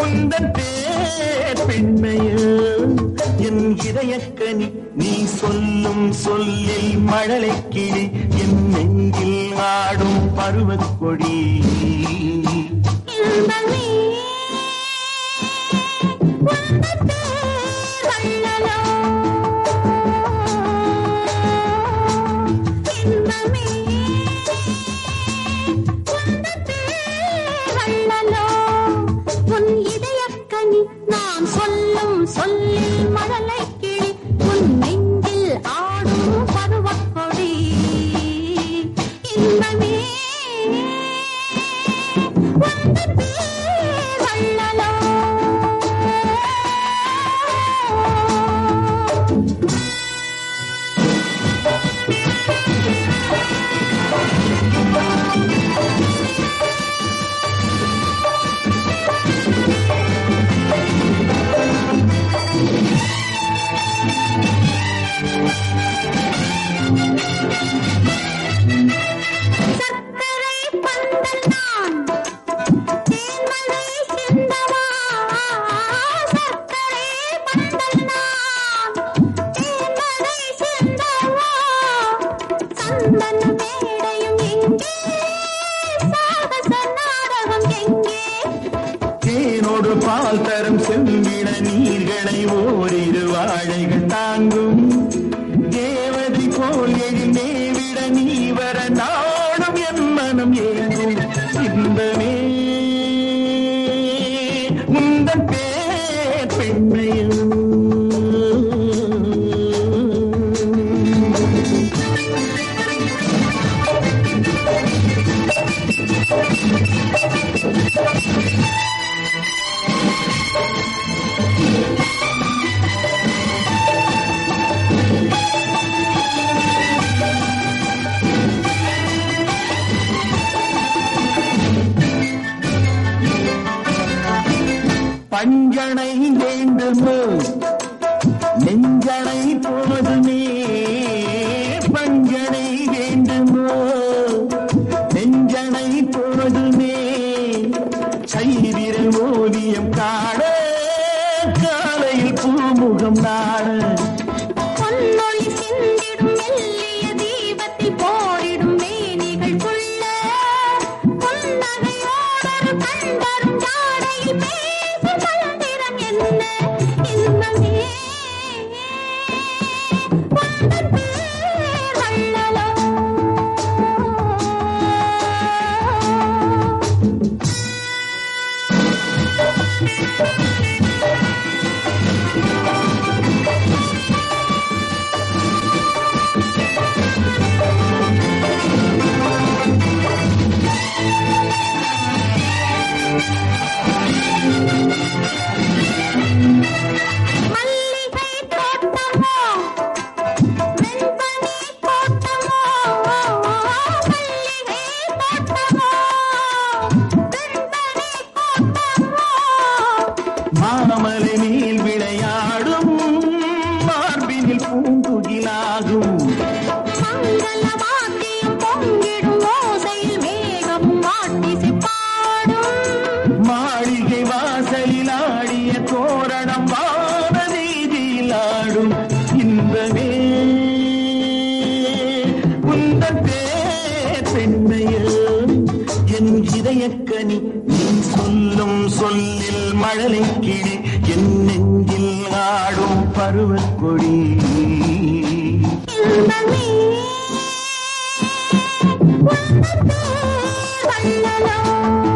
உந்தன் பேர் பெண்மையோ என் இதயக்கனி நீ சொல்லும் சொல்லில் மழலை கிளி என் நெஞ்சில் ஆடும் பருவக் கொடி இன்பமே உந்தன் பேர் வள்ளலோ இன்பமே உந்தன் பேர் வள்ளலோ உன் இதயக்கனி நான் சொல்லும் சொல்லில் மழலை கிளி உன் நெஞ்சில் ஆடும் பருவக் கொடி இன்பமே உந்தன் பேர் வள்ளலோ சர்க்கரை பந்தல் நான் தேன்மழை சிந்தவா சர்க்கரை பந்தல் நான் தேன்மழை சிந்தவா சந்தன மேடையும் எங்கே சாகச நாடகம் எங்கே தேனோடு பால் தரும் செம்பிட நீர்களை ஓரிரு வாழைகள் தாங்கும் தேவதை போல் எழிலே விட நீ வர நாடும் என் மனம் ஏங்கும் இன்பமே உந்தன் பேர் பெண்மையும் பஞ்சனை வேண்டுமோ நெஞ்சனை போதுமே பஞ்சனை வேண்டுமோ நெஞ்சனை போதுமே சைவிரல் ஓவியம் காண காலையில் பூமுகம் நாட பொன்னொழி சிந்திடும் மெல்லிய தீபத்தில் போரிடும் மேனிகள் கொள்ள புன்னகையோடொரு கண்வரும் ஜாடையில் பேசும் மந்திரம் என்ன இன்பமே உந்தன் பேர் வள்ளலோ மல்லிகை தோட்டமோ வெண்பனி தோட்டமோ மல்லிகை தோட்டமோ வெண்பனி தோட்டமோ மாமலை மேல் விளையாடும் மார்பினில் பூங்குகிலாகும் மங்கள வாத்தியம் பொங்கிடும் ஓசையில் மேகம் மாட்டிசை பாடும் மாளிகை வாசலில் ஆடிய தோரணம் வான வீதியில் ஆடும் இன்பமே உந்தன் பேர் பெண்மையோ என் இதயக்கனி நீ சொல்லும் சொல்லில் மழலை கிளி என் நெஞ்சில் ஆடும் பருவக் கொடி இன்பமே உந்தன் பேர் வள்ளலோ